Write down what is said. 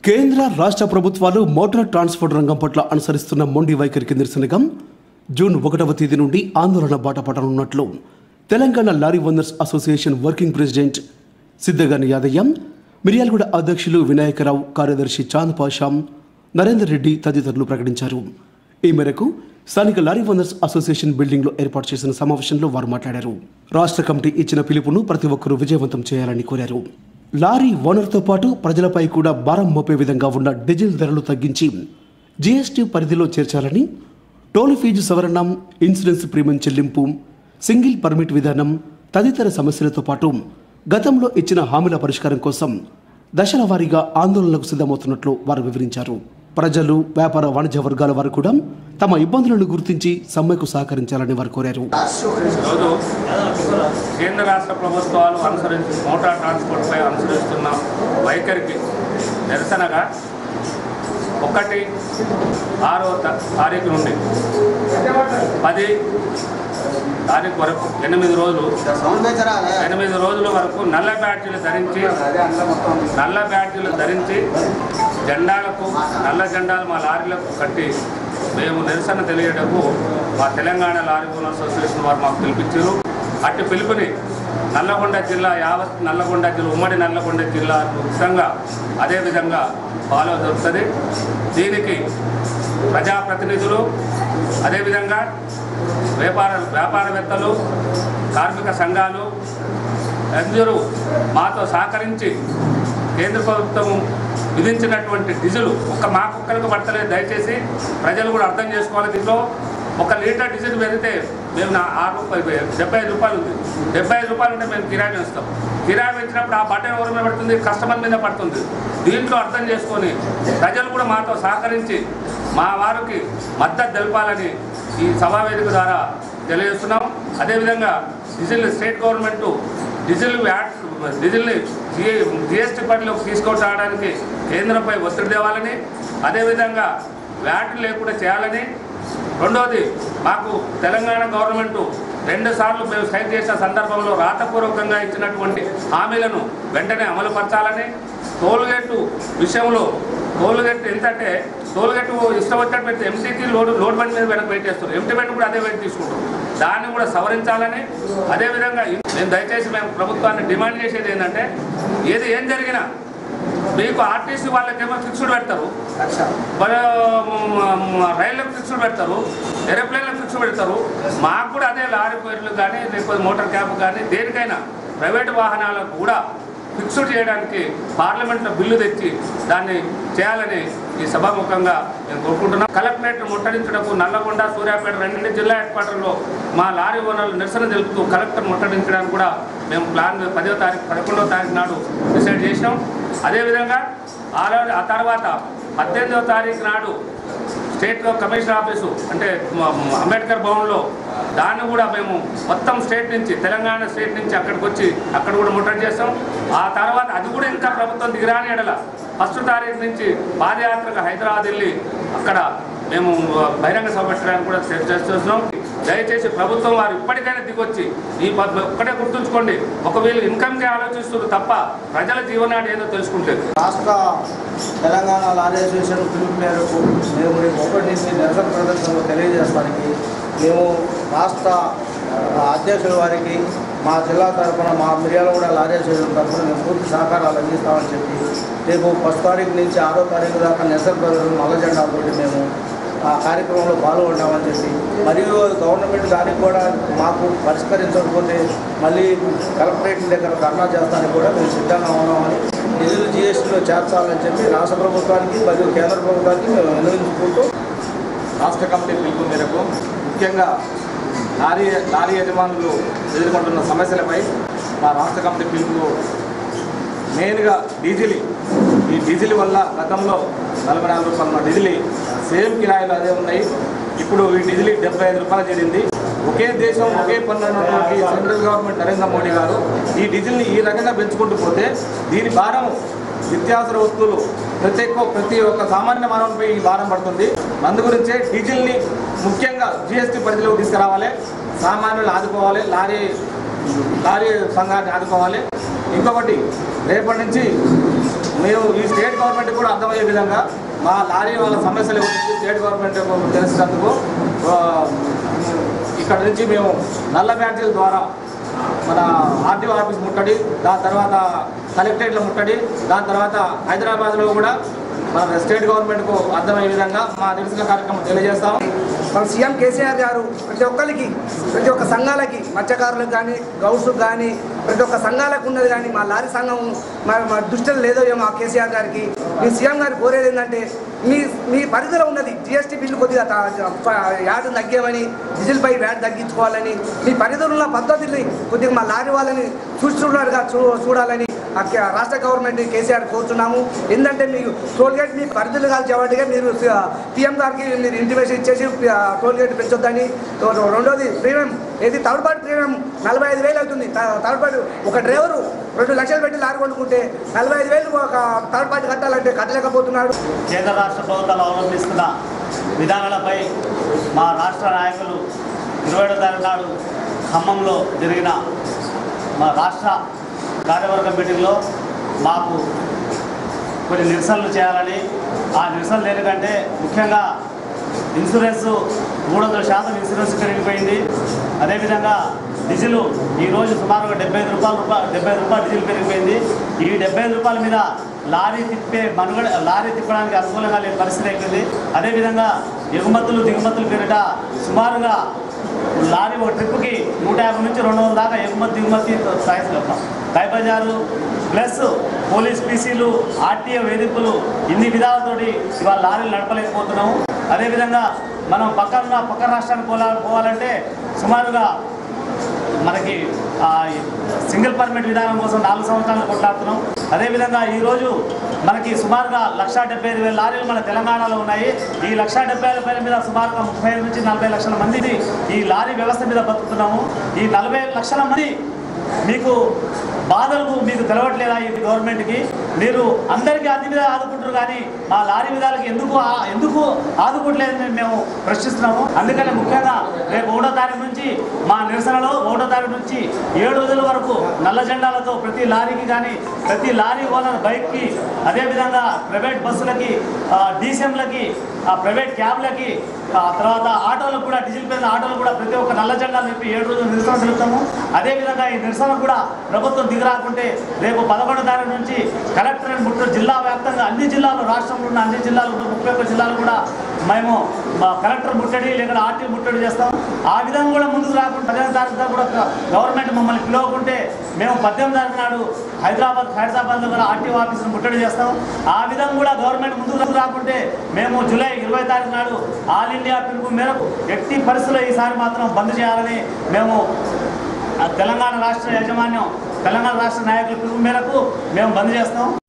కేంద్ర రాష్ట్ర ప్రభుత్వాలు మోటార్ ట్రాన్స్పోర్ట్ రంగం పట్ల అనుసరిస్తున్న మొండి వైఖరికి నిరసనగా జూన్ ఒకటవ తేదీ నుండి ఆందోళన బాట పడనున్నట్లు Telangana lorry owners association working president సిద్ధగాని Yadaiah Miryalaguda అధ్యక్షులు వినాయకరావు కార్యదర్శి చాంద్ పాషా నరేందర్ రెడ్డి తదితరులు ప్రకటించారు ఈ మేరకు స్థానిక లారీ ఓనర్స్ అసోసియేషన్ బిల్డింగ్లో ఏర్పాటు చేసిన సమావేశంలో వారు మాట్లాడారు రాష్ట్ర కమిటీ ఇచ్చిన పిలుపును ప్రతి ఒక్కరూ విజయవంతం చేయాలని కోరారు లారీ ఓనర్తో పాటు ప్రజలపై కూడా భారం మోపే విధంగా ఉన్న డీజిల్ ధరలు తగ్గించి జీఎస్టీ పరిధిలో చేర్చాలని టోల్ ఫీజు సవరణ ఇన్సూరెన్స్ ప్రీమియం చెల్లింపు సింగిల్ పర్మిట్ విధానం తదితర సమస్యలతో పాటు గతంలో ఇచ్చిన హామీల పరిష్కారం కోసం దశల వారీగా ఆందోళనలకు సిద్ధమవుతున్నట్లు వారు వివరించారు ప్రజలు వ్యాపార వాణిజ్య వర్గాల వారు కూడా తమ ఇబ్బందులను గుర్తించి సమ్మెకు సహకరించాలని వారు కోరారు ఈరోజు కేంద్ర రాష్ట్ర ప్రభుత్వాలు అనుసరించి మోటార్ ట్రాన్స్పోర్ట్పై అనుసరిస్తున్న వైఖరికి నిరసనగా ఒకటి ఆరో త- తారీఖు నుండి పది తారీఖు వరకు ఎనిమిది రోజులు ఎనిమిది రోజుల వరకు నల్ల బ్యాడ్జీలు ధరించి నల్ల బ్యాడ్జీలు ధరించి జెండాలకు నల్ల జెండాలు మా లారీలకు కట్టి మేము నిరసన తెలియటకు మా తెలంగాణ లారీ ఓనర్ అసోసియేషన్ వారు మాకు పిలిపించారు అట్టి పిలుపుని నల్లగొండ జిల్లా యావత్ నల్లగొండ జిల్లా ఉమ్మడి నల్లగొండ జిల్లా ఉచితంగా అదేవిధంగా ఫాలో జరుగుతుంది దీనికి ప్రజాప్రతినిధులు అదేవిధంగా వ్యాపార వ్యాపారవేత్తలు కార్మిక సంఘాలు అందరూ మాతో సహకరించి కేంద్ర ప్రభుత్వం విధించినటువంటి డీజిల్ ఒక్క మాకొక్కరికి పడతలేదు దయచేసి ప్రజలు కూడా అర్థం చేసుకోవాలి దీంట్లో ఒక లీటర్ డీజిల్ పెరిగితే మేము నా ఆరు రూపాయలు డెబ్బై ఐదు రూపాయలు ఉంది డెబ్బై ఐదు రూపాయలు ఉంటే మేము కిరాయి వేస్తాం కిరాయి పెంచినప్పుడు ఆ బట్టన్ ఎవరి మీద పడుతుంది కస్టమర్ మీద పడుతుంది దీంట్లో అర్థం చేసుకొని ప్రజలు కూడా మాతో సహకరించి మా వారికి మద్దతు తెలపాలని ఈ సభావేదిక ద్వారా తెలియజేస్తున్నాం అదేవిధంగా diesel state government diesel VAT డీజిల్ని జిఎస్టీ పరిధిలోకి తీసుకొచ్చి కేంద్రంపై ఒత్తిడి తేవాలని అదేవిధంగా వ్యాట్ లేకుండా చేయాలని రెండోది మాకు తెలంగాణ గవర్నమెంట్ రెండు సార్లు మేము స్ట్రైక్ చేసిన సందర్భంలో రాతపూర్వకంగా ఇచ్చినటువంటి హామీలను వెంటనే అమలుపరచాలని టోల్గేట్ విషయంలో టోల్గేట్ ఎంతంటే టోల్గేట్ ఇష్టం వచ్చినట్టు పెడితే ఎంటీకి లోడ్ లోడ్ బండి మీద వెనక్కి వెయిట్ చేస్తారు ఎంటీ బండి కూడా అదే వెయిట్ తీసుకుంటాం దాన్ని కూడా సవరించాలని అదేవిధంగా మేము దయచేసి మేము ప్రభుత్వాన్ని డిమాండ్ చేసేది ఏంటంటే ఏది ఏం జరిగినా మీకు ఆర్టీసీ వాళ్ళకేమో ఫిక్స్డ్ పెడతారు మన రైళ్ళకు ఫిక్స్డ్ పెడతారు ఏరోప్లేన్లకు ఫిక్స్డ్ పెడతారు మాకు కూడా అదే లారీ పేర్లు కానీ లేకపోతే మోటార్ క్యాబ్ కానీ దేనికైనా ప్రైవేట్ వాహనాలకు కూడా ఫిక్స్డ్ చేయడానికి పార్లమెంట్లో బిల్లు తెచ్చి దాన్ని చేయాలని ఈ సభాముఖంగా నేను కోరుకుంటున్నాం కలెక్టరేట్ ముట్టడించడకు నల్లగొండ సూర్యాపేట రెండు జిల్లా హెడ్ క్వార్టర్లో మా లారీ ఓనర్లు నిరసన తెలుపుతూ కలెక్టర్ ముట్టడించడానికి కూడా మేము ప్లాన్ పదో తారీఖు పదకొండవ తారీఖు నాడు డిసైడ్ చేసినాం అదేవిధంగా ఆ రోజు- ఆ తర్వాత పద్దెనిమిదవ తారీఖు నాడు స్టేట్ కమిషనర్ ఆఫీసు అంటే మ- మ- అంబేద్కర్ భవన్లో దాన్ని కూడా మేము మొత్తం స్టేట్ నుంచి తెలంగాణ స్టేట్ నుంచి అక్కడికి వచ్చి అక్కడ కూడా ముట్టడి చేస్తాం ఆ తర్వాత అది కూడా ఇంకా ప్రభుత్వం దిగిరాని ఎడల ఫస్ట్ తారీఖు నుంచి పాదయాత్రకు హైదరాబాద్ వెళ్ళి అక్కడ మేము ఆ, బహిరంగ సభ పెట్టడానికి కూడా చర్చ చేస్తున్నాం దయచేసి ప్రభుత్వం వారు ఇప్పటికైనా దిగొచ్చి ఈ ప- ఒక్కటే గుర్తుంచుకోండి ఒకవేళ ఇన్కమ్కి ఆలోచిస్తున్నారు తప్ప ప్రజల జీవనాన్ని ఏదో తెలుసుకుంటే రాష్ట్ర తెలంగాణ లారీ అసోసియేషన్ పిలుపు మేరకు మేము రేపు ఒకటి నుంచి నిరసన ప్రదర్శనలు తెలియజేస్తానికి మేము రాష్ట్ర ఆ, అధ్యక్షుల వారికి మా జిల్లా తరఫున మా మిర్యాలగూడ లారీ అసోసియేషన్ తరఫున మేము పూర్తి సహకారాలు అందిస్తామని చెప్పి రేపు ఫస్ట్ తారీఖు నుంచి ఆరో తారీఖు దాకా నిరసన ప్రదర్శన నల్ల జెండాతోటి మేము ఆ కార్యక్రమంలో పాల్గొంటామని చెప్పి మరియు గవర్నమెంట్ దానికి కూడా మాకు పరిష్కరించకపోతే మళ్ళీ కలెక్టరేట్ దగ్గర ధర్నా చేస్తానికి కూడా మేము సిద్ధంగా ఉన్నామని నిధులు జిఎస్టీలో చేర్చాలని చెప్పి రాష్ట్ర ప్రభుత్వానికి మరియు కేంద్ర ప్రభుత్వానికి మేము విన్నవించుకుంటూ రాష్ట్ర కమిటీ పిలుపు మేరకు ముఖ్యంగా లారీ లారీ యజమానులు ఎదుర్కొంటున్న సమస్యలపై మా రాష్ట్ర కమిటీ పిలుపు మెయిన్గా డీజిల్ ఈ డీజిల్ వల్ల గతంలో నలభై నాలుగు రూపాయలు ఉన్న డీజిల్ సేమ్ కిరాయిలు అదే ఉన్నాయి ఇప్పుడు ఈ డీజిల్ డెబ్బై ఐదు రూపాయలు చేరింది ఒకే దేశం ఒకే పన్ను అన్నటువంటి సెంట్రల్ గవర్నమెంట్ నరేంద్ర మోడీ గారు ఈ డీజిల్ని ఈ రకంగా పెంచుకుంటూ పోతే దీని భారం నిత్యావసర వస్తువులు ప్రతి ఒక్క ప్రతి ఒక్క సామాన్య మానవునిపై ఈ భారం పడుతుంది అందు గురించే డీజిల్ని ముఖ్యంగా జిఎస్టీ పరిధిలోకి తీసుకురావాలి సామాన్యులు ఆదుకోవాలి లారీ లారీ సంఘాన్ని ఆదుకోవాలి ఇంకొకటి రేపటి నుంచి మేము ఈ స్టేట్ గవర్నమెంట్ కూడా అర్థమయ్యే విధంగా మా లారీ వాళ్ళ సమస్యల గురించి స్టేట్ గవర్నమెంట్ తెలిసినందుకు ఆ, ఇక్కడ నుంచి మేము నల్ల బ్యాటరీల ద్వారా మన ఆర్టీఓ ఆఫీస్ ముట్టడి దాని తర్వాత కలెక్టరేట్ల ముట్టడి దాని తర్వాత హైదరాబాద్లో కూడా మన స్టేట్ గవర్నమెంట్కు అర్థమయ్యే విధంగా మా నిరసన కార్యక్రమం తెలియజేస్తాం మన సీఎం కేసీఆర్ గారు ప్రతి ఒక్కరికి ప్రతి ఒక్క సంఘాలకి మత్స్యకారులకు కానీ గౌడ్స్కి కానీ ప్రతి ఒక్క సంఘాలకు ఉన్నది కానీ మా లారీ సంఘం మా మా దృష్టిలో లేదో ఏమో ఆ కేసీఆర్ గారికి మీ సీఎం గారు కోరేది ఏంటంటే మీ మీ పరిధిలో ఉన్నది జిఎస్టీ బిల్లు కొద్దిగా తా- ప- యాడ్ తగ్గేమని డీజిల్పై వ్యాట్ తగ్గించుకోవాలని మీ పరిధిలో ఉన్న పద్ధతిని కొద్దిగా మా లారీ వాళ్ళని చూస్తున్నట్టుగా చూ చూడాలని ఆ కే- రాష్ట్ర గవర్నమెంట్ కేసీఆర్ కోరుతున్నాము ఏంటంటే మీకు టోల్ గేట్ మీ పరిధులు కాదు చేయబట్టిగా మీరు పిఎం గారికి మీరు ఇంటిమేషన్ ఇచ్చేసి ఆ, టోల్ గేట్ పెంచొద్దని తో- రెండోది ప్రీమియం ఏది థర్డ్ పార్టీ ప్రీమియం నలభై ఐదు వేలు అవుతుంది థ- థర్డ్ పార్టీ ఒక డ్రైవరు రెండు లక్షలు పెట్టి లారీ కొనుక్కుంటే నలభై ఐదు వేలు ఒక థర్డ్ పార్టీ కట్టాలంటే కట్టలేకపోతున్నాడు కేంద్ర రాష్ట్ర ప్రభుత్వాలు అవలంబిస్తున్న విధానాలపై మా రాష్ట్ర నాయకులు ఇరవై ఏడో తారీఖు నాడు ఖమ్మంలో జరిగిన మా రాష్ట్ర కార్యవర్గ మీటింగ్లో మాకు కొన్ని నిరసనలు చేయాలని ఆ నిరసనలు ఎందుకంటే ముఖ్యంగా ఇన్సూరెన్స్ మూడు వందల శాతం ఇన్సూరెన్స్ పెరిగిపోయింది అదేవిధంగా డీజిల్ ఈరోజు సుమారుగా డెబ్బై ఐదు రూపాయల రూపాయలు డెబ్బై ఐదు రూపాయలు డీజిల్ పెరిగిపోయింది ఈ డెబ్బై ఐదు రూపాయల మీద లారీ తిప్పే మనుగడ లారీ తిప్పడానికి అనుకూలంగా లేని పరిస్థితి అయిపోయింది అదేవిధంగా ఎగుమతులు దిగుమతులు పేరిట సుమారుగా లారీ ఒక ట్రిప్కి నూట యాభై నుంచి రెండు వందల దాకా ఎగుమతి దిగుమతి కైబజారు ప్లస్ పోలీస్ పీసీలు ఆర్టీఏ వేధింపులు ఇన్ని విధాలతోటి ఇవాళ లారీలు నడపలేకపోతున్నాము అదేవిధంగా మనం పక్కన పక్క రాష్ట్రానికి పోలా పోవాలంటే సుమారుగా మనకి ఆ, సింగిల్ పర్మిట్ విధానం కోసం నాలుగు సంవత్సరాలు కొట్లాడుతున్నాం అదేవిధంగా ఈరోజు మనకి సుమారుగా లక్ష డెబ్బై ఐదు వేల లారీలు మన తెలంగాణలో ఉన్నాయి ఈ లక్ష డెబ్బై ఐదు వేల మీద సుమారుగా ముప్పై ఐదు నుంచి నలభై లక్షల మంది ఈ లారీ వ్యవస్థ మీద బతుకుతున్నాము ఈ నలభై లక్షల మంది మీకు బాధలు మీకు తెలవట్లేదా ఈ గవర్నమెంట్కి మీరు అందరికీ అన్ని మీద ఆదుకుంటారు కానీ మా లారీ విధాలకు ఎందుకు ఆ- ఎందుకు ఆదుకోవట్లేదని మేము ప్రశ్నిస్తున్నాము అందుకని ముఖ్యంగా రేపు ఒకటో తారీఖు నుంచి మా నిరసనలో ఒకటో తారీఖు నుంచి ఏడు రోజుల వరకు నల్ల జెండాలతో ప్రతి లారీకి కానీ ప్రతి లారీ ఓనర్ బైక్కి అదేవిధంగా ప్రైవేట్ బస్సులకి ఆ, డీసీఎంలకి ఆ ప్రైవేట్ క్యాబ్లకి ఆ తర్వాత ఆటోలకు కూడా డీజిల్ పేరున ఆటోలు కూడా ప్రతి ఒక్క నల్ల జెండాలు చెప్పి ఏడు రోజులు నిరసన తెలుపుతాము అదేవిధంగా ఈ నిరసన కూడా ప్రభుత్వం దిగిరాకుంటే రేపు పదకొండో తారీఖు నుంచి కలెక్టరేట్ ముట్టు జిల్లా వ్యాప్తంగా అన్ని జిల్లాలు రాష్ట్రంలో ఉన్న అన్ని జిల్లాలు ముప్పై ఒక్క జిల్లాలు కూడా మేము మా కలెక్టర్ ముట్టడి లేదా ఆర్టీ ముట్టడి చేస్తాం ఆ విధంగా కూడా ముందుకు రాకుండా పదిహేను తారీఖు దాకా కూడా గవర్నమెంట్ మమ్మల్ని పిలవకుంటే మేము పద్దెనిమిది తారీఖు నాడు హైదరాబాద్ హైదరాబాద్లో కూడా ఆర్టీఓ ఆఫీసును ముట్టడి చేస్తాం ఆ విధంగా కూడా గవర్నమెంట్ ముందుకు రాకుంటే మేము జూలై ఇరవై తారీఖు నాడు ఆల్ ఇండియా పిలుపు మేరకు ఎట్టి పరిస్థితుల్లో ఈసారి మాత్రం బంద్ చేయాలని మేము ఆ తెలంగాణ రాష్ట్ర యాజమాన్యం తెలంగాణ రాష్ట్ర నాయకుల పిలుపు మేరకు మేము బంద్ చేస్తాం